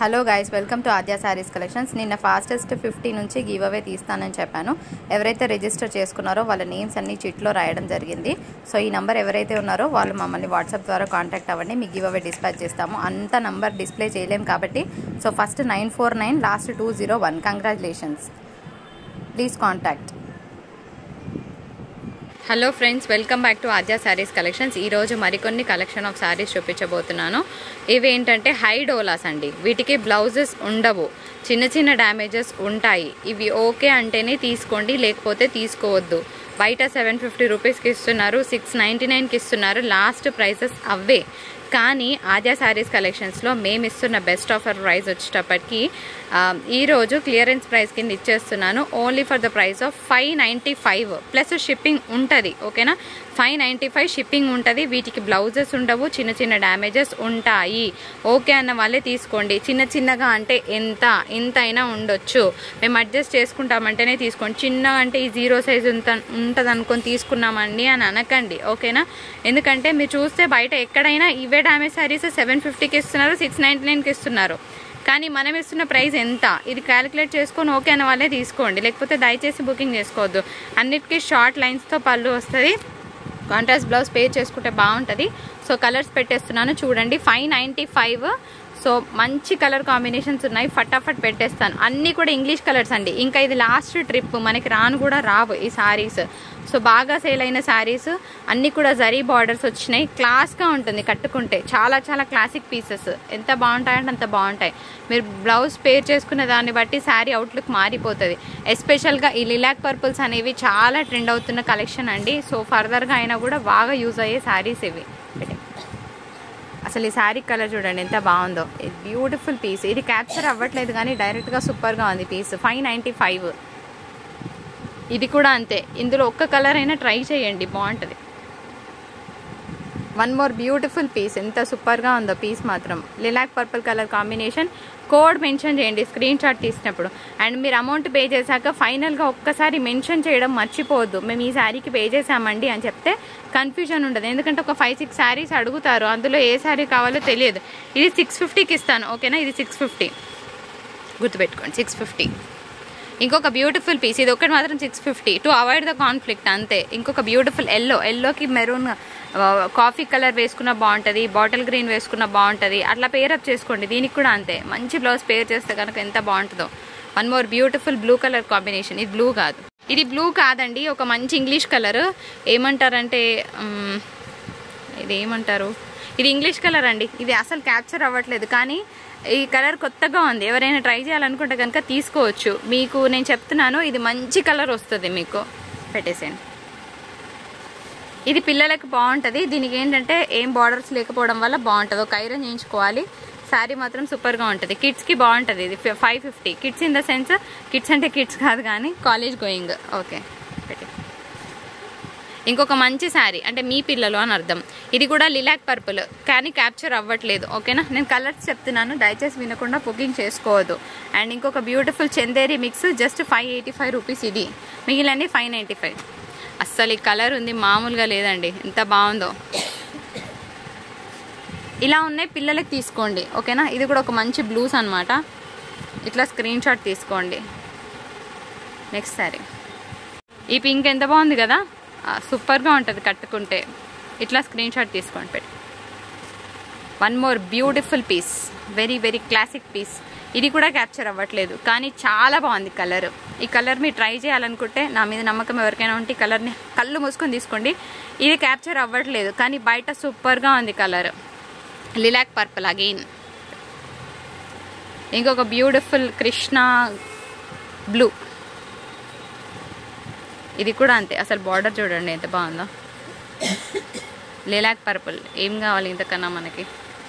Hello guys welcome to Aadya sarees collections నిన్న fastest fifty నుంచి give away తీస్తానని చెప్పాను ఎవరైతే రిజిస్టర్ చేసుకున్నారో వాళ్ళ నేమ్స్ అన్ని చిట్లో రాయడం జరిగింది సో ఈ నంబర్ ఎవరైతే ఉన్నారో వాళ్ళు మమ్మల్ని వాట్సాప్ ద్వారా కాంటాక్ట్ అవ్వండి మీకు గివ్ అవే డిస్పాచ్ చేస్తాము అంత నంబర్ డిస్ప్లే చేయలేం కాబట్టి so first nine four nine last two zero one congratulations please contact hello friends welcome back to Aadya sarees collections ఈరోజు మరికొన్ని కలెక్షన్ ఆఫ్ శారీస్ చూపించబోతున్నాను ఇవి ఏంటంటే హై డోలాస్ అండి వీటికి బ్లౌజెస్ ఉండవు చిన్న చిన్న డ్యామేజెస్ ఉంటాయి ఇవి ఓకే అంటేనే తీసుకోండి లేకపోతే తీసుకోవద్దు బయట సెవెన్ ఫిఫ్టీ రూపీస్కి ఇస్తున్నారు సిక్స్ నైంటీ నైన్కి ఇస్తున్నారు లాస్ట్ ప్రైసెస్ అవే కానీ ఆద్య శారీస్ కలెక్షన్స్లో మేము ఇస్తున్న బెస్ట్ ఆఫర్ ప్రైస్ వచ్చేటప్పటికి ఆ, ఈరోజు క్లియరెన్స్ ప్రైస్ కింద ఇచ్చేస్తున్నాను only for the price of five ninety five plus shipping ఉంటుంది ఓకేనా ఫైవ్ నైంటీ ఫైవ్ షిప్పింగ్ ఉంటుంది వీటికి బ్లౌజెస్ ఉండవు చిన్న చిన్న డ్యామేజెస్ ఉంటాయి ఓకే అన్న వాళ్ళే తీసుకోండి చిన్న చిన్నగా అంటే ఎంత ఇంత అయినా ఉండొచ్చు మేము అడ్జస్ట్ చేసుకుంటామంటేనే తీసుకోండి చిన్న అంటే ఈ జీరో సైజ్ ఉంట ఉంటుంది అనుకొని తీసుకున్నామండి అని అనకండి ఓకేనా ఎందుకంటే మీరు చూస్తే బయట ఎక్కడైనా ఇవే డ్యామేజ్ శారీస్ సెవెన్ ఫిఫ్టీకి ఇస్తున్నారు సిక్స్ నైంటీ నైన్కి ఇస్తున్నారు కానీ మనం ఇస్తున్న ప్రైస్ ఎంత ఇది క్యాలిక్యులేట్ చేసుకొని ఓకే అన్న వాళ్ళే తీసుకోండి లేకపోతే దయచేసి బుకింగ్ చేసుకోవద్దు అన్నిటికీ షార్ట్ లైన్స్తో పళ్ళు వస్తుంది కాంట్రాస్ట్ బ్లౌజ్ పే చేసుకుంటే బాగుంటుంది సో కలర్స్ పెట్టేస్తున్నాను చూడండి ఫైవ్ నైంటీ ఫైవ్ సో మంచి కలర్ కాంబినేషన్స్ ఉన్నాయి ఫటాఫట్ పెట్టేస్తాను అన్నీ కూడా ఇంగ్లీష్ కలర్స్ అండి ఇంకా ఇది లాస్ట్ ట్రిప్ మనకి రాను కూడా రావు ఈ శారీస్ సో బాగా సేల్ అయిన శారీస్ అన్నీ కూడా జరీ బార్డర్స్ వచ్చినాయి క్లాస్గా ఉంటుంది కట్టుకుంటే చాలా చాలా క్లాసిక్ పీసెస్ ఎంత బాగుంటాయంటే అంత బాగుంటాయి మీరు బ్లౌజ్ పేర్ చేసుకునే దాన్ని బట్టి శారీ అవుట్లుక్ మారిపోతుంది ఎస్పెషల్గా ఈ లిలాక్ పర్పుల్స్ అనేవి చాలా ట్రెండ్ అవుతున్న కలెక్షన్ అండి సో ఫర్దర్గా అయినా కూడా బాగా యూజ్ అయ్యే శారీస్ ఇవి పెట్టే అసలు ఈ శారీ కలర్ చూడండి ఎంత బాగుందో ఇది బ్యూటిఫుల్ పీస్ ఇది క్యాప్చర్ అవ్వట్లేదు కానీ డైరెక్ట్గా సూపర్గా ఉంది పీస్ ఫైవ్ నైంటీ ఫైవ్ ఇది కూడా అంతే ఇందులో ఒక్క కలర్ అయినా ట్రై చేయండి బాగుంటుంది వన్ మోర్ బ్యూటిఫుల్ పీస్ ఎంత సూపర్గా ఉందో పీస్ మాత్రం lilac purple colour combination code mention చేయండి స్క్రీన్ షాట్ తీసినప్పుడు అండ్ మీరు అమౌంట్ పే చేశాక ఫైనల్గా ఒక్కసారి మెన్షన్ చేయడం మర్చిపోవద్దు మేము ఈ శారీకి పే చేసామండి అని చెప్తే కన్ఫ్యూజన్ ఉండదు ఎందుకంటే ఒక ఫైవ్ సిక్స్ శారీస్ అడుగుతారు అందులో ఏ శారీ కావాలో తెలియదు ఇది సిక్స్ ఫిఫ్టీకి ఇస్తాను ఓకేనా ఇది సిక్స్ ఫిఫ్టీ గుర్తుపెట్టుకోండి సిక్స్ ఫిఫ్టీ ఇంకొక బ్యూటిఫుల్ పీస్ ఇది ఒకటి మాత్రం six fifty to avoid the conflict అంతే ఇంకొక బ్యూటిఫుల్ ఎల్లో ఎల్లోకి మెరూన్ కాఫీ కలర్ వేసుకున్న బాగుంటుంది బాటిల్ గ్రీన్ వేసుకున్న బాగుంటుంది అట్లా పేరప్ చేసుకోండి దీనికి కూడా అంతే మంచి బ్లౌజ్ పేర్ చేస్తే కనుక ఎంత బాగుంటుందో one more beautiful blue colour combination ఇది బ్లూ కాదు ఇది బ్లూ కాదండి ఒక మంచి ఇంగ్లీష్ కలర్ ఏమంటారంటే మ్, ఇది ఏమంటారు ఇది ఇంగ్లీష్ కలర్ అండి ఇది అసలు క్యాప్చర్ అవ్వట్లేదు కానీ ఈ కలర్ కొత్తగా ఉంది ఎవరైనా ట్రై చేయాలనుకుంటే కనుక తీసుకోవచ్చు మీకు నేను చెప్తున్నాను ఇది మంచి కలర్ వస్తుంది మీకు పెట్టేసేయండి ఇది పిల్లలకు బాగుంటుంది దీనికి ఏంటంటే ఏం బార్డర్స్ లేకపోవడం వల్ల బాగుంటుంది ఒక ఐరన్ చేయించుకోవాలి శారీ మాత్రం సూపర్గా ఉంటుంది కిడ్స్కి బాగుంటుంది ఇది five fifty kids in the sense kids అంటే కిడ్స్ కాదు కానీ కాలేజ్ గోయింగ్ ఓకే పెట్టి ఇంకొక మంచి శారీ అంటే మీ పిల్లలు అని అర్థం ఇది కూడా లిలాక్ పర్పుల్ కానీ క్యాప్చర్ అవ్వట్లేదు ఓకేనా నేను కలర్స్ చెప్తున్నాను దయచేసి వినకుండా బుకింగ్ చేసుకోవద్దు అండ్ ఇంకొక beautiful Chanderi mix just five eighty five rupees ఇది మిగిలినవి ఫైవ్ నైంటీ ఫైవ్ అస్సలు ఈ కలర్ ఉంది మామూలుగా లేదండి ఎంత బాగుందో ఇలా ఉన్నాయి పిల్లలకి తీసుకోండి ఓకేనా ఇది కూడా ఒక మంచి బ్లూస్ అనమాట ఇట్లా స్క్రీన్ షాట్ తీసుకోండి నెక్స్ట్ శారీ ఈ పింక్ ఎంత బాగుంది కదా ఆ, సూపర్గా ఉంటుంది కట్టుకుంటే ఇట్లా స్క్రీన్ షాట్ తీసుకోండి పెట్టి one more beautiful piece very very classic piece ఇది కూడా క్యాప్చర్ అవ్వట్లేదు కానీ చాలా బాగుంది కలర్ ఈ కలర్ మీరు ట్రై చేయాలనుకుంటే నా మీద నమ్మకం ఎవరికైనా ఉంటే ఈ కలర్ని కళ్ళు మూసుకొని తీసుకోండి ఇది క్యాప్చర్ అవ్వట్లేదు కానీ బయట సూపర్గా ఉంది కలర్ లిలాక్ పర్పుల్ అగైన్ ఇంకొక బ్యూటిఫుల్ కృష్ణ బ్లూ ఇది కూడా అంతే అసలు బార్డర్ చూడండి ఎంత బాగుందో లిలాక్ పర్పుల్ ఏం కావాలి ఇంతకన్నా మనకి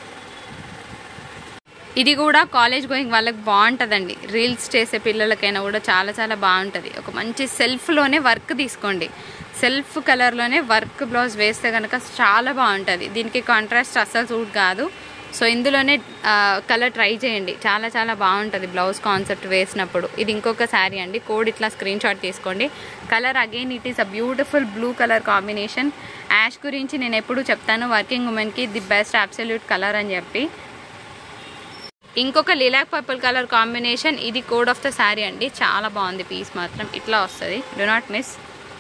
ఇది కూడా కాలేజ్ గోయింగ్ వాళ్ళకి బాగుంటుందండి రీల్స్ చేసే పిల్లలకైనా కూడా చాలా చాలా బాగుంటుంది ఒక మంచి సెల్ఫ్లోనే వర్క్ తీసుకోండి సెల్ఫ్ కలర్లోనే వర్క్ బ్లౌజ్ వేస్తే కనుక చాలా బాగుంటుంది దీనికి కాంట్రాస్ట్ అస్సలు సూట్ కాదు సో ఇందులోనే కలర్ ట్రై చేయండి చాలా చాలా బాగుంటుంది బ్లౌజ్ కాన్సెప్ట్ వేసినప్పుడు ఇది ఇంకొక శారీ అండి కోడ్ ఇట్లా స్క్రీన్ షాట్ తీసుకోండి colour again it is a beautiful blue colour combination ash గురించి నేను ఎప్పుడు చెప్తాను వర్కింగ్ ఉమెన్కి ది బెస్ట్ అబ్సల్యూట్ కలర్ అని చెప్పి ఇంకొక లిలాక్ పర్పుల్ కలర్ కాంబినేషన్ ఇది కోడ్ ఆఫ్ ద శారీ అండి చాలా బాగుంది పీస్ మాత్రం ఇట్లా వస్తుంది do not miss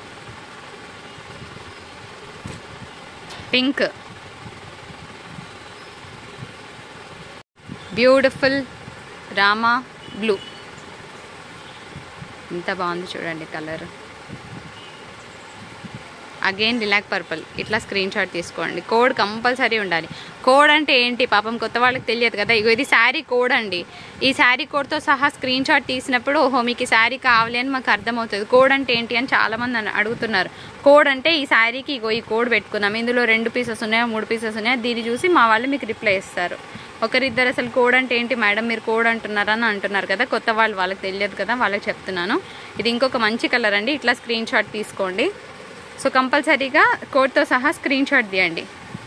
pink beautiful Rama blue ఎంత బాగుంది చూడండి కలర్ అగైన్ లిలాక్ పర్పుల్ ఇట్లా స్క్రీన్ షాట్ తీసుకోండి కోడ్ కంపల్సరీ ఉండాలి కోడ్ అంటే ఏంటి పాపం కొత్త వాళ్ళకి తెలియదు కదా ఇగో ఇది శారీ కోడ్ అండి ఈ శారీ కోడ్తో సహా స్క్రీన్ షాట్ తీసినప్పుడు ఓహో మీకు ఈ శారీ కావాలి అని మాకు అర్థమవుతుంది కోడ్ అంటే ఏంటి అని చాలామంది నన్ను అడుగుతున్నారు కోడ్ అంటే ఈ శారీకి ఇగో ఈ కోడ్ పెట్టుకుందాం ఇందులో రెండు పీసెస్ ఉన్నాయా మూడు పీసెస్ ఉన్నాయా దీన్ని చూసి మా వాళ్ళు మీకు రిప్లై ఇస్తారు ఒకరిద్దరు అసలు కోడ్ అంటే ఏంటి మేడం మీరు కోడ్ అంటున్నారని అంటున్నారు కదా కొత్త వాళ్ళు వాళ్ళకి తెలియదు కదా వాళ్ళకి చెప్తున్నాను ఇది ఇంకొక మంచి కలర్ అండి ఇట్లా స్క్రీన్ షాట్ తీసుకోండి సో కంపల్సరీగా కోడ్తో సహా స్క్రీన్ షాట్ తీయండి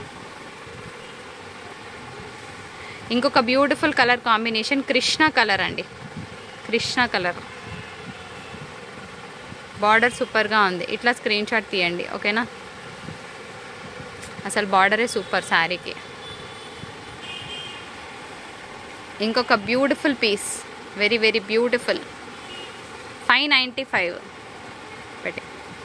ఇంకొక beautiful colour combination Krishna colour అండి కృష్ణ కలర్ బార్డర్ సూపర్గా ఉంది ఇట్లా స్క్రీన్ షాట్ తీయండి ఓకేనా అసలు బార్డరే సూపర్ శారీకి ఇంకొక beautiful piece very very beautiful five ninety five పెట్టి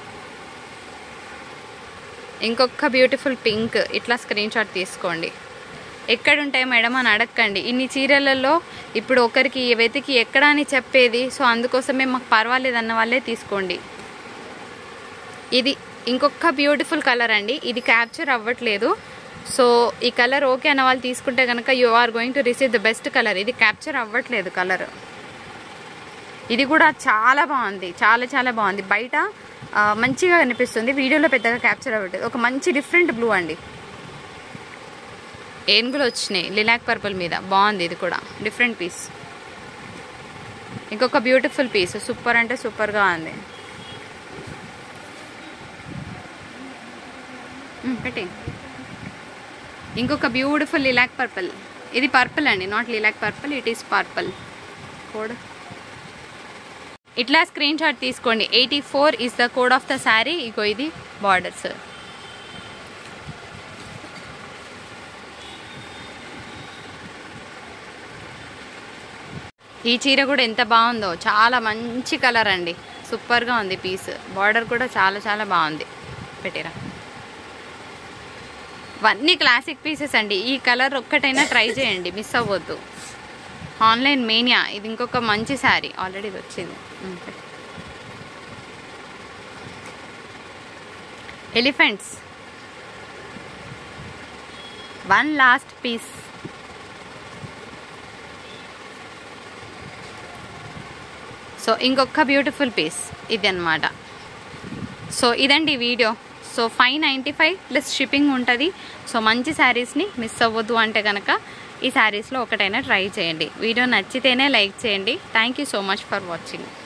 ఇంకొక బ్యూటిఫుల్ పింక్ ఇట్లా స్క్రీన్ షాట్ తీసుకోండి ఎక్కడ ఉంటాయి మేడం అని అడగండి ఇన్ని చీరలలో ఇప్పుడు ఒకరికి వెతికి ఎక్కడ అని చెప్పేది సో అందుకోసమే మాకు పర్వాలేదు అన్న వాళ్ళే తీసుకోండి ఇది ఇంకొక బ్యూటిఫుల్ కలర్ అండి ఇది క్యాప్చర్ అవ్వట్లేదు సో ఈ కలర్ ఓకే అన్న వాళ్ళు తీసుకుంటే కనుక you are going to receive the best colour ఇది క్యాప్చర్ అవ్వట్లేదు కలర్ ఇది కూడా చాలా బాగుంది చాలా చాలా బాగుంది బయట ఆ, మంచిగా కనిపిస్తుంది వీడియోలో పెద్దగా క్యాప్చర్ అవ్వట్లేదు ఒక మంచి డిఫరెంట్ బ్లూ అండి ఏనుగులు వచ్చినాయి లిలాక్ పర్పుల్ మీద బాగుంది ఇది కూడా డిఫరెంట్ పీస్ ఇంకొక బ్యూటిఫుల్ పీస్ సూపర్ అంటే సూపర్గా ఉంది ఉమ్, పెట్టి ఇంకొక బ్యూటిఫుల్ లిలాక్ పర్పుల్ ఇది పర్పుల్ అండి not lilac purple it is purple code ఇట్లా స్క్రీన్ షాట్ తీసుకోండి eighty four is the code of the sari ఇగో ఇది బార్డర్స్ ఈ చీర కూడా ఎంత బాగుందో చాలా మంచి కలర్ అండి సూపర్గా ఉంది పీస్ బార్డర్ కూడా చాలా చాలా బాగుంది పెట్టిరా ఇవన్నీ క్లాసిక్ పీసెస్ అండి ఈ కలర్ ఒక్కటైనా ట్రై చేయండి మిస్ అవ్వద్దు ఆన్లైన్ మేనియా ఇది ఇంకొక మంచి శారీ ఆల్రెడీ ఇది వచ్చింది ఉమ్, పెట్టు. Elephants one last piece so ఇంకొక బ్యూటిఫుల్ పీస్ ఇది అనమాట సో ఇదండి video so five ninety five plus shipping ఉంటుంది సో మంచి శారీస్ని మిస్ అవ్వద్దు అంటే కనుక ఈ శారీస్లో ఒకటైనా ట్రై చేయండి వీడియో నచ్చితేనే లైక్ చేయండి thank you so much for watching